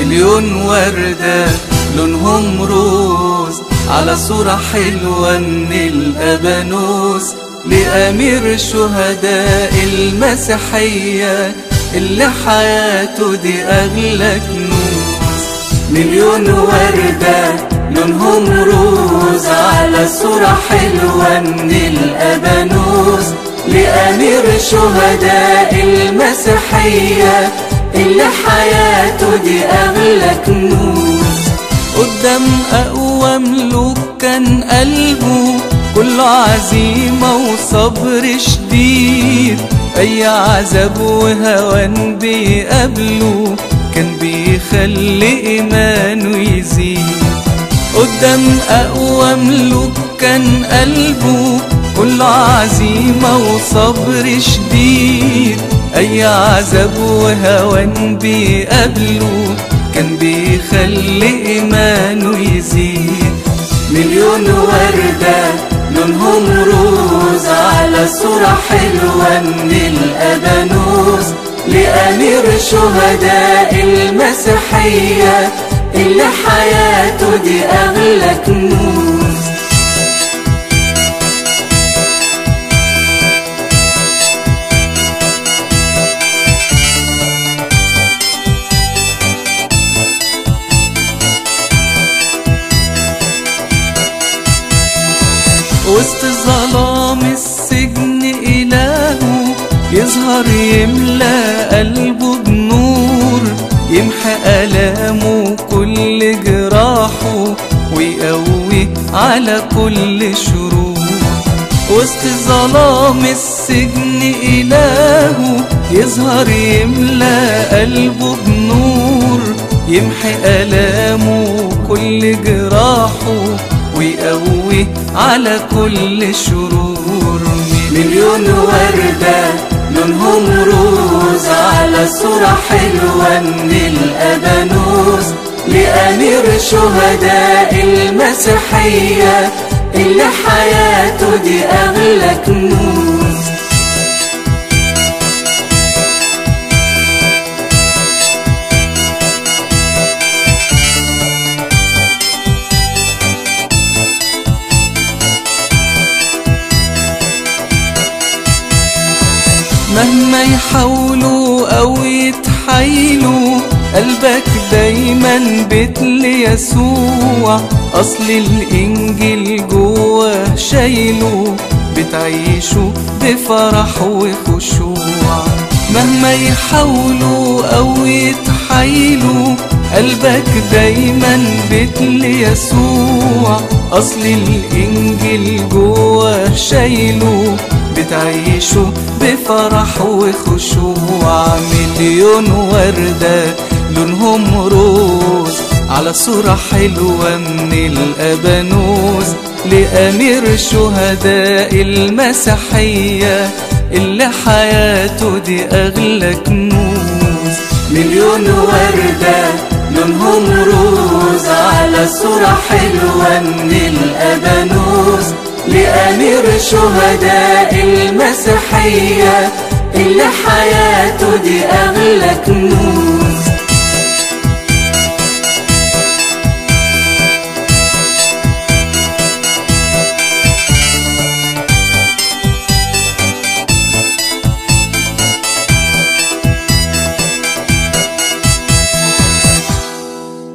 مليون وردة لونهم روز على صورة حلوة من الأبانوس لأمير شهداء المسيحية اللي حياته دي أغلى كنوز مليون وردة لونهم روز على صورة حلوة من الأبانوس لأمير شهداء المسيحية اللي حياته دي أغلى كنوز قدام أقوى ملوك كان قلبه كله عزيمة وصبر شديد أي عذاب وهوان بيقابله كان بيخلي إيمانه يزيد قدام أقوى ملوك كان قلبه كله عزيمة وصبر شديد أي عذاب وهوان بيقابله كان بيخلي إيمانه يزيد مليون وردة لونهم روز على صورة حلوة من الأبانوس لأمير شهداء المسيحية اللي حياته دي أغلى كنوز وسط ظلام السجن إلهه يظهر يملى قلبه بنور يمحى ألامه كل جراحه ويقوي على كل شرور وسط ظلام السجن إلهه يظهر يملى قلبه بنور يمحي ألامه كل جراحه ويقوي على كل شرور مليون وردة لونهم روز على صورة حلوة من الأبانوس لأمير شهداء المسيحية اللي حياته دي أغلى كنوز مهما يحاولوا أو يتحايلوا قلبك دايما بيت ليسوع أصل الإنجيل جوه شايله بتعيشه بفرح وخشوع مهما يحاولوا أو يتحايلوا قلبك دايما بيت ليسوع أصل الإنجيل جوه شايله بتعيشه بفرح وخشوع مليون وردة لونهم روز على صورة حلوة من الأبانوس لأمير شهداء المسيحية اللي حياته دي أغلى كنوز مليون وردة لونهم روز على صورة حلوة من الأبانوس لأمير شهداء المسيحية اللي حياته دي أغلى كنوز